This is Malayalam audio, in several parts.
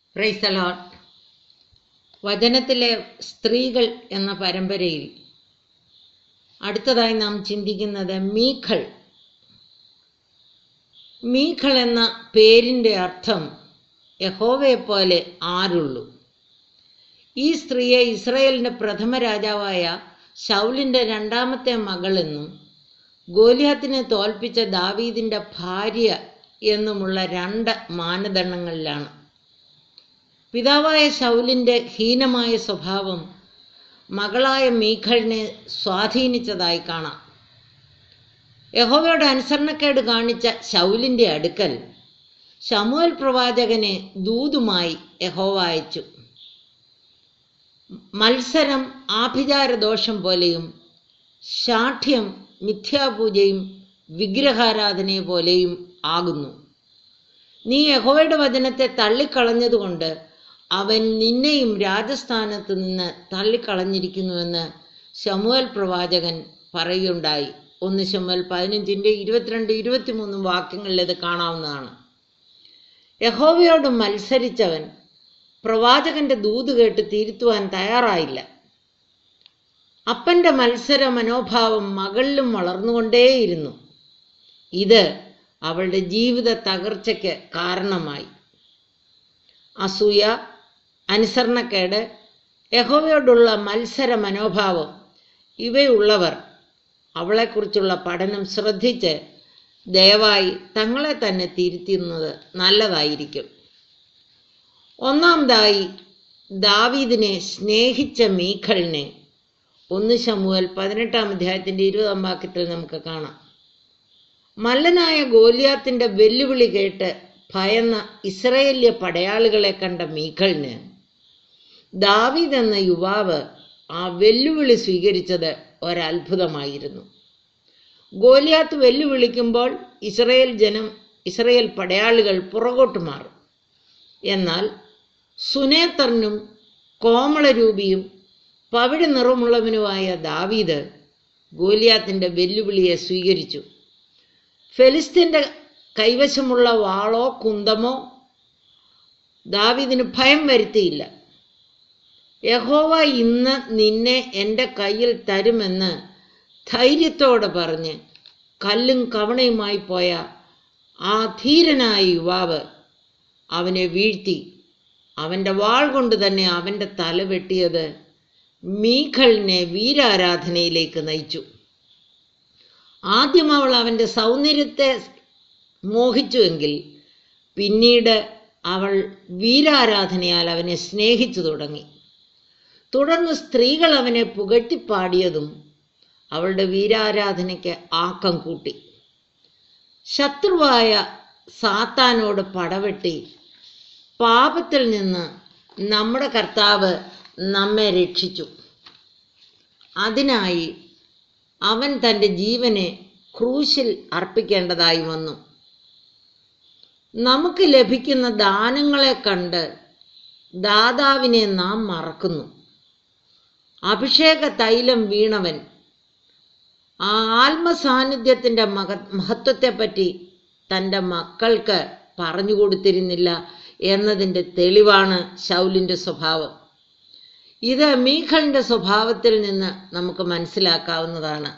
പ്രൈസ് ദ ലോർഡ് വചനത്തിലെ സ്ത്രീകൾ എന്ന പരമ്പരയിൽ അടുത്തതായി നാം ചിന്തിക്കുന്നത് മീഖൾ മീഖൾ എന്ന പേരിൻ്റെ അർത്ഥം യഹോവയെ പോലെ ആരുള്ളൂ ഈ സ്ത്രീയെ ഇസ്രയേലിൻ്റെ പ്രഥമ രാജാവായ ശൗലിൻ്റെ രണ്ടാമത്തെ മകളെന്നും ഗോലിയാത്തിനെ തോൽപ്പിച്ച ദാവീദിൻ്റെ ഭാര്യ എന്നുമുള്ള രണ്ട് മാനദണ്ഡങ്ങളിലാണ് പിതാവായ ശൗലിൻ്റെ ഹീനമായ സ്വഭാവം മകളായ മീഖളിനെ സ്വാധീനിച്ചതായി കാണാം യഹോവയുടെ അനുസരണക്കേട് കാണിച്ച ശൗലിൻ്റെ അടുക്കൽ ശമുവൽ പ്രവാചകനെ ദൂതുമായി യഹോവ അയച്ചു മത്സരം ആഭിചാര ദോഷം പോലെയും ശാഠ്യം മിഥ്യാപൂജയും വിഗ്രഹാരാധന പോലെയും ആകുന്നു നീ യഹോവയുടെ വചനത്തെ തള്ളിക്കളഞ്ഞതുകൊണ്ട് അവൻ നിന്നെയും രാജസ്ഥാനത്ത് നിന്ന് തള്ളിക്കളഞ്ഞിരിക്കുന്നുവെന്ന് ശമുവൽ പ്രവാചകൻ പറയുണ്ടായി ഒന്ന് ശമുവൽ പതിനഞ്ചിൻ്റെ ഇരുപത്തിരണ്ട് ഇരുപത്തിമൂന്നും വാക്യങ്ങളിൽ ഇത് കാണാവുന്നതാണ് യഹോവയോട് മത്സരിച്ചവൻ പ്രവാചകന്റെ ദൂത് കേട്ട് തിരുത്തുവാൻ തയ്യാറായില്ല അപ്പന്റെ മത്സര മനോഭാവം മകളിലും വളർന്നുകൊണ്ടേയിരുന്നു ഇത് അവളുടെ ജീവിത തകർച്ചയ്ക്ക് കാരണമായി അസൂയ അനുസരണക്കേട് യഹോവയോടുള്ള മത്സര മനോഭാവം ഇവയുള്ളവർ അവളെക്കുറിച്ചുള്ള പഠനം ശ്രദ്ധിച്ച് ദയവായി തങ്ങളെ തന്നെ തിരുത്തുന്നത് നല്ലതായിരിക്കും ഒന്നാമതായി ദാവീദിനെ സ്നേഹിച്ച മീഖളിനെ ഒന്ന് ശമുവൽ പതിനെട്ടാം അധ്യായത്തിന്റെ ഇരുപതാം വാക്യത്തിൽ നമുക്ക് കാണാം മല്ലനായ ഗോലിയാത്തിന്റെ വെല്ലുവിളി കേട്ട് ഭയന്ന ഇസ്രയേല്യ പടയാളികളെ കണ്ട മീഖളിന് ദാവീദ് എന്ന യുവാവ് ആ വെല്ലുവിളി സ്വീകരിച്ചത് ഒരത്ഭുതമായിരുന്നു ഗോലിയാത്ത് വെല്ലുവിളിക്കുമ്പോൾ ഇസ്രയേൽ ജനം ഇസ്രയേൽ പടയാളികൾ പുറകോട്ട് മാറും എന്നാൽ സുനേത്തറിനും കോമളരൂപിയും പവിഴ നിറമുള്ളവനുമായ ദാവീദ് ഗോലിയാത്തിൻ്റെ വെല്ലുവിളിയെ സ്വീകരിച്ചു ഫെലിസ്തീൻ്റെ കൈവശമുള്ള വാളോ കുന്തമോ ദാവീദിന് ഭയം വരുത്തിയില്ല യഹോവ ഇന്ന് നിന്നെ എൻ്റെ കയ്യിൽ തരുമെന്ന് ധൈര്യത്തോടെ പറഞ്ഞ് കല്ലും കവണയുമായി പോയ ആ ധീരനായ യുവാവ് അവനെ വീഴ്ത്തി അവൻ്റെ വാൾ കൊണ്ട് തന്നെ അവൻ്റെ തല വെട്ടിയത് മീഖളിനെ വീരാരാധനയിലേക്ക് നയിച്ചു ആദ്യം അവൾ അവൻ്റെ സൗന്ദര്യത്തെ മോഹിച്ചുവെങ്കിൽ പിന്നീട് അവൾ വീരാരാധനയാൽ അവനെ സ്നേഹിച്ചു തുടങ്ങി തുടർന്ന് സ്ത്രീകൾ അവനെ പുകഴ്ത്തിപ്പാടിയതും അവളുടെ വീരാരാധനയ്ക്ക് ആക്കം കൂട്ടി ശത്രുവായ സാത്താനോട് പടവെട്ടി പാപത്തിൽ നിന്ന് നമ്മുടെ കർത്താവ് നമ്മെ രക്ഷിച്ചു അതിനായി അവൻ തൻ്റെ ജീവനെ ക്രൂശിൽ അർപ്പിക്കേണ്ടതായി വന്നു നമുക്ക് ലഭിക്കുന്ന ദാനങ്ങളെ കണ്ട് ദാതാവിനെ നാം മറക്കുന്നു അഭിഷേക തൈലം വീണവൻ ആ ആത്മസാന്നിധ്യത്തിൻ്റെ മഹ മഹത്വത്തെപ്പറ്റി തൻ്റെ മക്കൾക്ക് പറഞ്ഞു കൊടുത്തിരുന്നില്ല എന്നതിൻ്റെ തെളിവാണ് ശൗലിൻ്റെ സ്വഭാവം ഇത് മീഖളിൻ്റെ സ്വഭാവത്തിൽ നിന്ന് നമുക്ക് മനസ്സിലാക്കാവുന്നതാണ്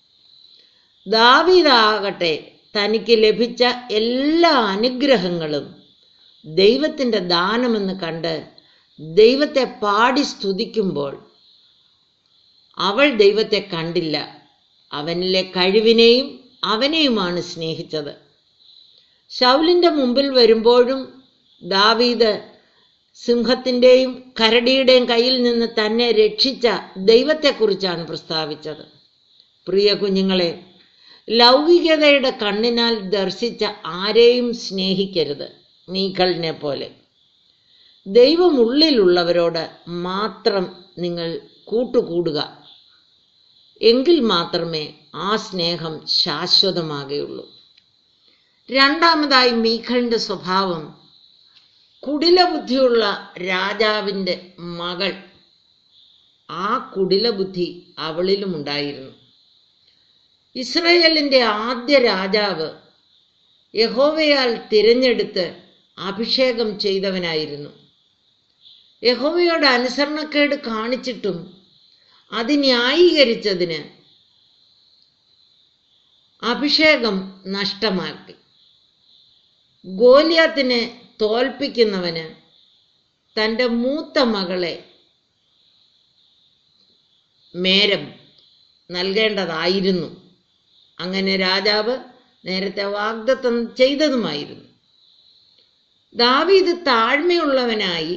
ദാവീദാകട്ടെ തനിക്ക് ലഭിച്ച എല്ലാ അനുഗ്രഹങ്ങളും ദൈവത്തിൻ്റെ ദാനമെന്ന് കണ്ട് ദൈവത്തെ പാടി സ്തുതിക്കുമ്പോൾ അവൾ ദൈവത്തെ കണ്ടില്ല അവനിലെ കഴിവിനെയും അവനെയുമാണ് സ്നേഹിച്ചത് ശൗലിൻ്റെ മുമ്പിൽ വരുമ്പോഴും ദാവീദ് സിംഹത്തിൻ്റെയും കരടിയുടെയും കയ്യിൽ നിന്ന് തന്നെ രക്ഷിച്ച ദൈവത്തെക്കുറിച്ചാണ് പ്രസ്താവിച്ചത് പ്രിയ കുഞ്ഞുങ്ങളെ ലൗകികതയുടെ കണ്ണിനാൽ ദർശിച്ച ആരെയും സ്നേഹിക്കരുത് മീഖളിനെ പോലെ ദൈവമുള്ളിലുള്ളവരോട് മാത്രം നിങ്ങൾ കൂട്ടുകൂടുക എങ്കിൽ മാത്രമേ ആ സ്നേഹം ശാശ്വതമാകുകയുള്ളൂ രണ്ടാമതായി മീഖളിൻ്റെ സ്വഭാവം കുടിലബുദ്ധിയുള്ള രാജാവിൻ്റെ മകൾ ആ കുടിലബുദ്ധി അവളിലും ഉണ്ടായിരുന്നു ഇസ്രയേലിൻ്റെ ആദ്യ രാജാവ് യഹോവയാൽ തിരഞ്ഞെടുത്ത് അഭിഷേകം ചെയ്തവനായിരുന്നു യഹോവയോട് അനുസരണക്കേട് കാണിച്ചിട്ടും അത് ന്യായീകരിച്ചതിന് അഭിഷേകം നഷ്ടമാക്കി ഗോലിയാത്തിനെ തോൽപ്പിക്കുന്നവന് തൻ്റെ മൂത്ത മകളെ മേരം നൽകേണ്ടതായിരുന്നു അങ്ങനെ രാജാവ് നേരത്തെ വാഗ്ദത്തം ചെയ്തതുമായിരുന്നു ദാവീദ് താഴ്മയുള്ളവനായി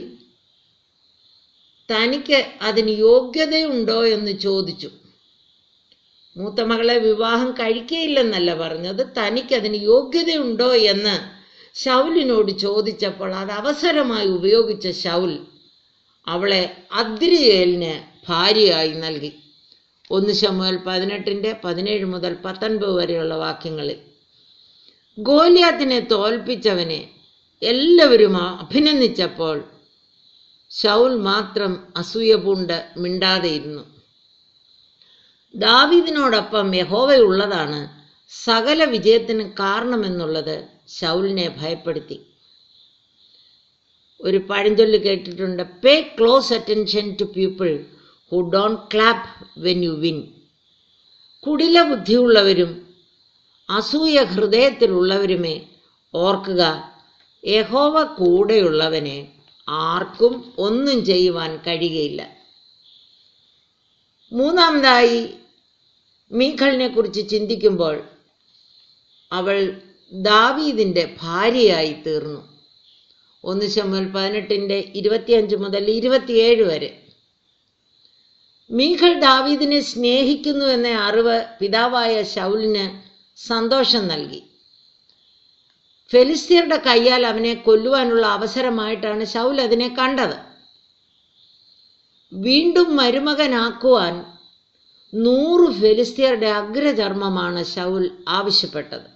തനിക്ക് അതിന് യോഗ്യതയുണ്ടോ എന്ന് ചോദിച്ചു മൂത്ത മകളെ വിവാഹം കഴിക്കയില്ലെന്നല്ല പറഞ്ഞത് തനിക്ക് അതിന് യോഗ്യതയുണ്ടോ എന്ന് ശൗലിനോട് ചോദിച്ചപ്പോൾ അത് അവസരമായി ഉപയോഗിച്ച ശൗൽ അവളെ അദ്രിയേലിന് ഭാര്യയായി നൽകി ഒന്ന് ശമുവൽ പതിനെട്ടിൻ്റെ പതിനേഴ് മുതൽ പത്തൊൻപത് വരെയുള്ള വാക്യങ്ങളിൽ ഗോലിയാത്തിനെ തോൽപ്പിച്ചവനെ എല്ലാവരും അഭിനന്ദിച്ചപ്പോൾ ശൗൽ മാത്രം അസൂയ പൂണ്ട് മിണ്ടാതെയിരുന്നു ദാവീദിനോടൊപ്പം യഹോവയുള്ളതാണ് സകല വിജയത്തിന് കാരണമെന്നുള്ളത് ശൗലിനെ ഭയപ്പെടുത്തി ഒരു പഴഞ്ചൊല്ല് കേട്ടിട്ടുണ്ട് pay close attention to people who don't clap when you win കുടില ബുദ്ധിയുള്ളവരും അസൂയ ഹൃദയത്തിലുള്ളവരുമേ ഓർക്കുക യഹോവ കൂടെയുള്ളവനെ ആർക്കും ഒന്നും ചെയ്യുവാൻ കഴിയുകയില്ല മൂന്നാമതായി മീഖളിനെ കുറിച്ച് ചിന്തിക്കുമ്പോൾ അവൾ ദാവീദിൻ്റെ ഭാര്യയായി തീർന്നു ഒന്ന് ശമുൽ പതിനെട്ടിൻ്റെ ഇരുപത്തിയഞ്ച് മുതൽ ഇരുപത്തിയേഴ് വരെ മീഖൾ ദാവീദിനെ സ്നേഹിക്കുന്നു എന്ന അറിവ് പിതാവായ ശൗലിന് സന്തോഷം നൽകി ഫെലിസ്തീരുടെ കയ്യാൽ അവനെ കൊല്ലുവാനുള്ള അവസരമായിട്ടാണ് ശൗൽ അതിനെ കണ്ടത് വീണ്ടും മരുമകനാക്കുവാൻ നൂറ് ഫെലിസ്തീയരുടെ അഗ്രചർമ്മമാണ് ശൗൽ ആവശ്യപ്പെട്ടത്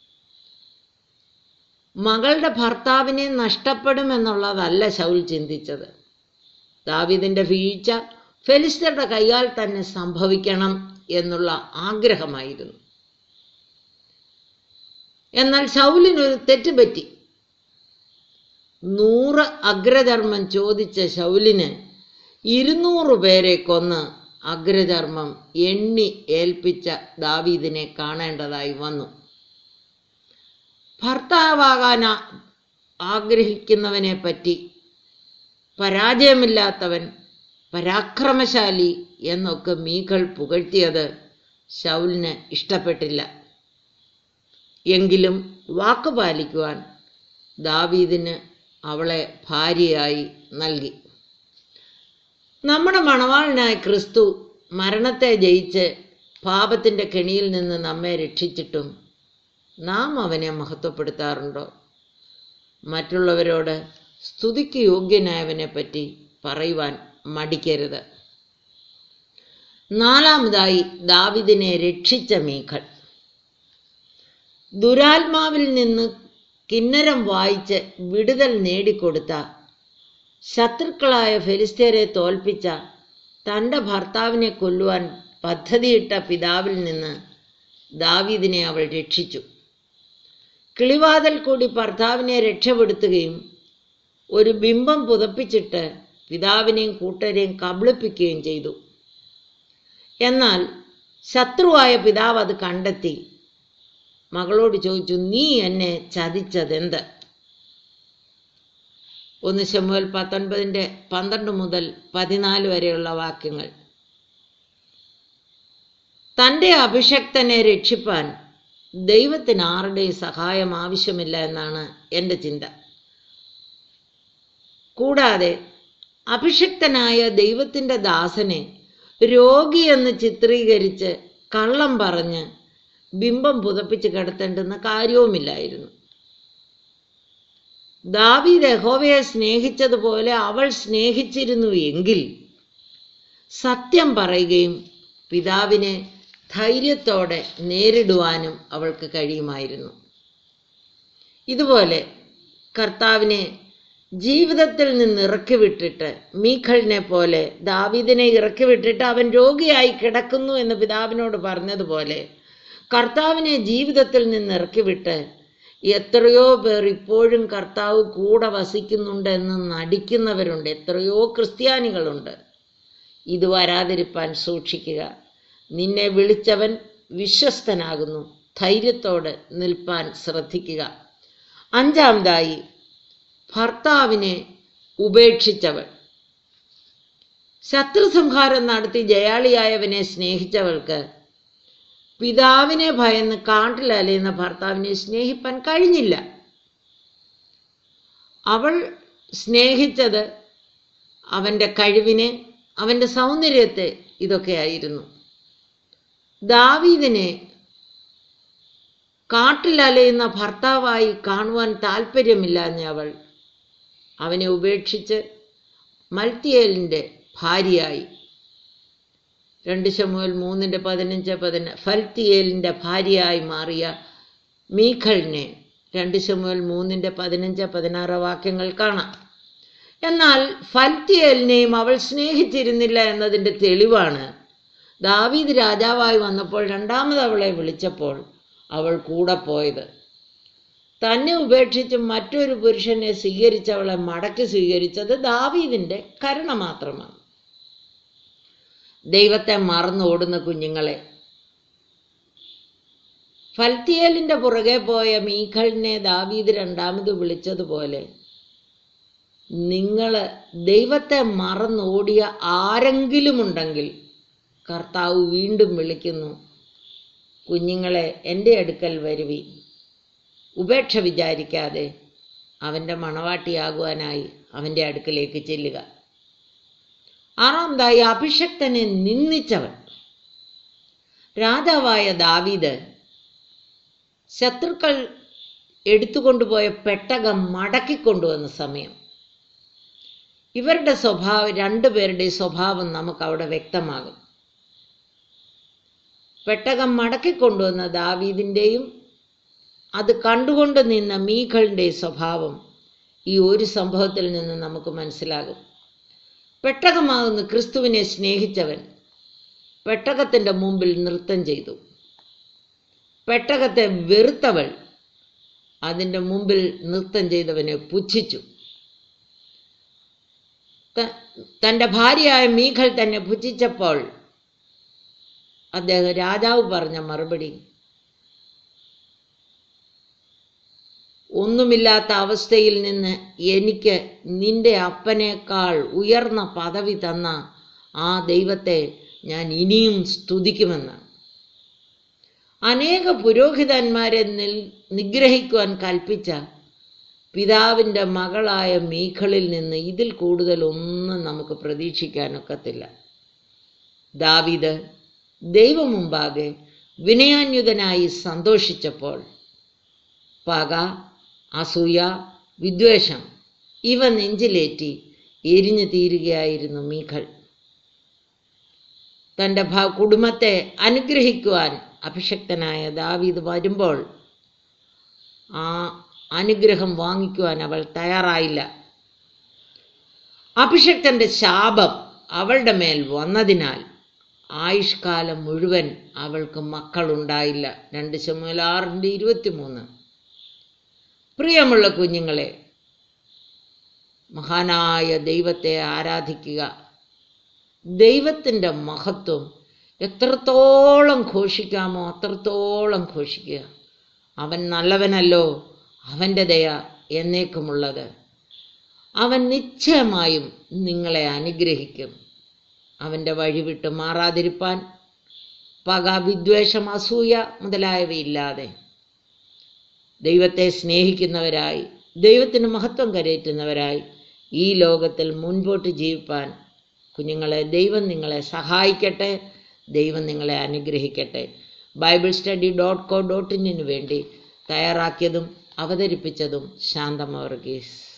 മകളുടെ ഭർത്താവിനെ നഷ്ടപ്പെടുമെന്നുള്ളതല്ല ശൗൽ ചിന്തിച്ചത് ദാവിദിന്റെ വീഴ്ച ഫെലിസ്തീയരുടെ കൈയാൽ തന്നെ സംഭവിക്കണം എന്നുള്ള ആഗ്രഹമായിരുന്നു എന്നാൽ ശൗലിനൊരു തെറ്റുപറ്റി നൂറ് അഗ്രചർമ്മം ചോദിച്ച ശൗലിന് ഇരുന്നൂറ് പേരെ കൊന്ന് അഗ്രചർമ്മം എണ്ണി ഏൽപ്പിച്ച ദാവീദിനെ കാണേണ്ടതായി വന്നു ഭർത്താവാകാൻ ആഗ്രഹിക്കുന്നവനെ പറ്റി പരാജയമില്ലാത്തവൻ പരാക്രമശാലി എന്നൊക്കെ മീകൾ പുകഴ്ത്തിയത് ശൗലിന് ഇഷ്ടപ്പെട്ടില്ല എങ്കിലും വാക്ക് പാലിക്കുവാൻ ദാവീദിന് അവളെ ഭാര്യയായി നൽകി നമ്മുടെ മണവാളനായ ക്രിസ്തു മരണത്തെ ജയിച്ച് പാപത്തിൻ്റെ കെണിയിൽ നിന്ന് നമ്മെ രക്ഷിച്ചിട്ടും നാം അവനെ മഹത്വപ്പെടുത്താറുണ്ടോ മറ്റുള്ളവരോട് സ്തുതിക്ക് യോഗ്യനായവനെ പറ്റി പറയുവാൻ മടിക്കരുത് നാലാമതായി ദാവിദിനെ രക്ഷിച്ച മീഖൾ ദുരാത്മാവിൽ നിന്ന് കിന്നരം വായിച്ച് വിടുതൽ നേടിക്കൊടുത്ത ശത്രുക്കളായ ഫെലിസ്തീരെ തോൽപ്പിച്ച തൻ്റെ ഭർത്താവിനെ കൊല്ലുവാൻ പദ്ധതിയിട്ട പിതാവിൽ നിന്ന് ദാവീദിനെ അവൾ രക്ഷിച്ചു കിളിവാതിൽ കൂടി ഭർത്താവിനെ രക്ഷപ്പെടുത്തുകയും ഒരു ബിംബം പുതപ്പിച്ചിട്ട് പിതാവിനെയും കൂട്ടരെയും കബളിപ്പിക്കുകയും ചെയ്തു എന്നാൽ ശത്രുവായ പിതാവ് അത് കണ്ടെത്തി മകളോട് ചോദിച്ചു നീ എന്നെ ചതിച്ചതെന്ത് ഒന്ന് ശമുവൽ പത്തൊൻപതിൻ്റെ പന്ത്രണ്ട് മുതൽ പതിനാല് വരെയുള്ള വാക്യങ്ങൾ തൻ്റെ അഭിഷക്തനെ രക്ഷിപ്പാൻ ദൈവത്തിന് ആരുടെയും സഹായം ആവശ്യമില്ല എന്നാണ് എൻ്റെ ചിന്ത കൂടാതെ അഭിഷക്തനായ ദൈവത്തിൻ്റെ ദാസനെ രോഗിയെന്ന് ചിത്രീകരിച്ച് കള്ളം പറഞ്ഞ് ബിംബം പുതപ്പിച്ച് കിടത്തേണ്ടുന്ന കാര്യവുമില്ലായിരുന്നു ദാവീദ് യഹോവയെ സ്നേഹിച്ചതുപോലെ അവൾ സ്നേഹിച്ചിരുന്നു എങ്കിൽ സത്യം പറയുകയും പിതാവിനെ ധൈര്യത്തോടെ നേരിടുവാനും അവൾക്ക് കഴിയുമായിരുന്നു ഇതുപോലെ കർത്താവിനെ ജീവിതത്തിൽ നിന്ന് ഇറക്കി വിട്ടിട്ട് മീഖളിനെ പോലെ ദാവീദിനെ ഇറക്കി വിട്ടിട്ട് അവൻ രോഗിയായി കിടക്കുന്നു എന്ന് പിതാവിനോട് പറഞ്ഞതുപോലെ കർത്താവിനെ ജീവിതത്തിൽ നിന്ന് ഇറക്കി വിട്ട് എത്രയോ പേർ ഇപ്പോഴും കർത്താവ് കൂടെ വസിക്കുന്നുണ്ട് എന്ന് നടിക്കുന്നവരുണ്ട് എത്രയോ ക്രിസ്ത്യാനികളുണ്ട് ഇത് വരാതിരിപ്പാൻ സൂക്ഷിക്കുക നിന്നെ വിളിച്ചവൻ വിശ്വസ്തനാകുന്നു ധൈര്യത്തോടെ നിൽപ്പാൻ ശ്രദ്ധിക്കുക അഞ്ചാമതായി ഭർത്താവിനെ ഉപേക്ഷിച്ചവൾ ശത്രുസംഹാരം നടത്തി ജയാളിയായവനെ സ്നേഹിച്ചവൾക്ക് പിതാവിനെ ഭയന്ന് കാട്ടിലലയുന്ന ഭർത്താവിനെ സ്നേഹിപ്പാൻ കഴിഞ്ഞില്ല അവൾ സ്നേഹിച്ചത് അവൻ്റെ കഴിവിനെ അവൻ്റെ സൗന്ദര്യത്തെ ഇതൊക്കെയായിരുന്നു ദാവീദിനെ കാട്ടിലലയുന്ന ഭർത്താവായി കാണുവാൻ താല്പര്യമില്ലാഞ്ഞ അവൾ അവനെ ഉപേക്ഷിച്ച് മൽത്തിയേലിൻ്റെ ഭാര്യയായി രണ്ട് ശമുവൽ മൂന്നിൻ്റെ പതിനഞ്ച് പതിന ഫൽത്തിയേലിൻ്റെ ഭാര്യയായി മാറിയ മീഖളിനെ രണ്ട് ശമുവൽ മൂന്നിൻ്റെ പതിനഞ്ച് പതിനാറ് വാക്യങ്ങൾ കാണാം എന്നാൽ ഫൽത്തിയേലിനെയും അവൾ സ്നേഹിച്ചിരുന്നില്ല എന്നതിൻ്റെ തെളിവാണ് ദാവീദ് രാജാവായി വന്നപ്പോൾ രണ്ടാമത് അവളെ വിളിച്ചപ്പോൾ അവൾ കൂടെ പോയത് തന്നെ ഉപേക്ഷിച്ച് മറ്റൊരു പുരുഷനെ സ്വീകരിച്ചവളെ മടക്കി സ്വീകരിച്ചത് ദാവീദിന്റെ കരുണ മാത്രമാണ് ദൈവത്തെ മറന്നോടുന്ന കുഞ്ഞുങ്ങളെ ഫൽത്തിയേലിന്റെ പുറകെ പോയ മീഖളിനെ ദാവീദ് രണ്ടാമത് വിളിച്ചതുപോലെ നിങ്ങൾ ദൈവത്തെ മറന്നോടിയ ആരെങ്കിലും ഉണ്ടെങ്കിൽ കർത്താവ് വീണ്ടും വിളിക്കുന്നു കുഞ്ഞുങ്ങളെ എൻ്റെ അടുക്കൽ വരുവി ഉപേക്ഷ വിചാരിക്കാതെ അവൻ്റെ മണവാട്ടിയാകുവാനായി അവൻ്റെ അടുക്കലേക്ക് ചെല്ലുക ആറാമതായി അഭിഷക്തനെ നിന്ദിച്ചവൻ രാജാവായ ദാവീദ് ശത്രുക്കൾ എടുത്തുകൊണ്ടുപോയ പെട്ടകം മടക്കിക്കൊണ്ടുവന്ന സമയം ഇവരുടെ സ്വഭാവം രണ്ടുപേരുടെ സ്വഭാവം നമുക്ക് അവിടെ വ്യക്തമാകും പെട്ടകം മടക്കിക്കൊണ്ടുവന്ന ദാവീദിൻ്റെയും അത് കണ്ടുകൊണ്ട് നിന്ന മീഖളിൻ്റെ സ്വഭാവം ഈ ഒരു സംഭവത്തിൽ നിന്ന് നമുക്ക് മനസ്സിലാകും പെട്ടകമാകുന്ന ക്രിസ്തുവിനെ സ്നേഹിച്ചവൻ പെട്ടകത്തിൻ്റെ മുമ്പിൽ നൃത്തം ചെയ്തു പെട്ടകത്തെ വെറുത്തവൾ അതിൻ്റെ മുമ്പിൽ നൃത്തം ചെയ്തവനെ പുച്ഛിച്ചു തൻ്റെ ഭാര്യയായ മീഖൽ തന്നെ പുച്ഛിച്ചപ്പോൾ അദ്ദേഹം രാജാവ് പറഞ്ഞ മറുപടി ഒന്നുമില്ലാത്ത അവസ്ഥയിൽ നിന്ന് എനിക്ക് നിന്റെ അപ്പനേക്കാൾ ഉയർന്ന പദവി തന്ന ആ ദൈവത്തെ ഞാൻ ഇനിയും സ്തുതിക്കുമെന്ന് അനേക പുരോഹിതന്മാരെ നിൽ നിഗ്രഹിക്കുവാൻ കൽപ്പിച്ച പിതാവിൻ്റെ മകളായ മീഖളിൽ നിന്ന് ഇതിൽ കൂടുതൽ ഒന്നും നമുക്ക് പ്രതീക്ഷിക്കാനൊക്കത്തില്ല ദാവിദ് ദൈവം മുമ്പാകെ വിനയാന്യുതനായി സന്തോഷിച്ചപ്പോൾ പക അസൂയ വിദ്വേഷം ഇവ നെഞ്ചിലേറ്റി എരിഞ്ഞു തീരുകയായിരുന്നു മീഖൾ തൻ്റെ ഭ കുടുംബത്തെ അനുഗ്രഹിക്കുവാൻ അഭിഷക്തനായ ദാവീദ് വരുമ്പോൾ ആ അനുഗ്രഹം വാങ്ങിക്കുവാൻ അവൾ തയ്യാറായില്ല അഭിഷക്തന്റെ ശാപം അവളുടെ മേൽ വന്നതിനാൽ ആയുഷ്കാലം മുഴുവൻ അവൾക്ക് മക്കളുണ്ടായില്ല രണ്ട് ശമുലാറിൻ്റെ ഇരുപത്തിമൂന്ന് പ്രിയമുള്ള കുഞ്ഞുങ്ങളെ മഹാനായ ദൈവത്തെ ആരാധിക്കുക ദൈവത്തിൻ്റെ മഹത്വം എത്രത്തോളം ഘോഷിക്കാമോ അത്രത്തോളം ഘോഷിക്കുക അവൻ നല്ലവനല്ലോ അവൻ്റെ ദയ എന്നേക്കുമുള്ളത് അവൻ നിശ്ചയമായും നിങ്ങളെ അനുഗ്രഹിക്കും അവൻ്റെ വഴിവിട്ട് മാറാതിരിപ്പാൻ പക വിദ്വേഷം അസൂയ മുതലായവയില്ലാതെ ദൈവത്തെ സ്നേഹിക്കുന്നവരായി ദൈവത്തിന് മഹത്വം കരയറ്റുന്നവരായി ഈ ലോകത്തിൽ മുൻപോട്ട് ജീവിപ്പാൻ കുഞ്ഞുങ്ങളെ ദൈവം നിങ്ങളെ സഹായിക്കട്ടെ ദൈവം നിങ്ങളെ അനുഗ്രഹിക്കട്ടെ Bible study dot co dot ഇന്നിനു വേണ്ടി തയ്യാറാക്കിയതും അവതരിപ്പിച്ചതും ശാന്തമവർഗീസ്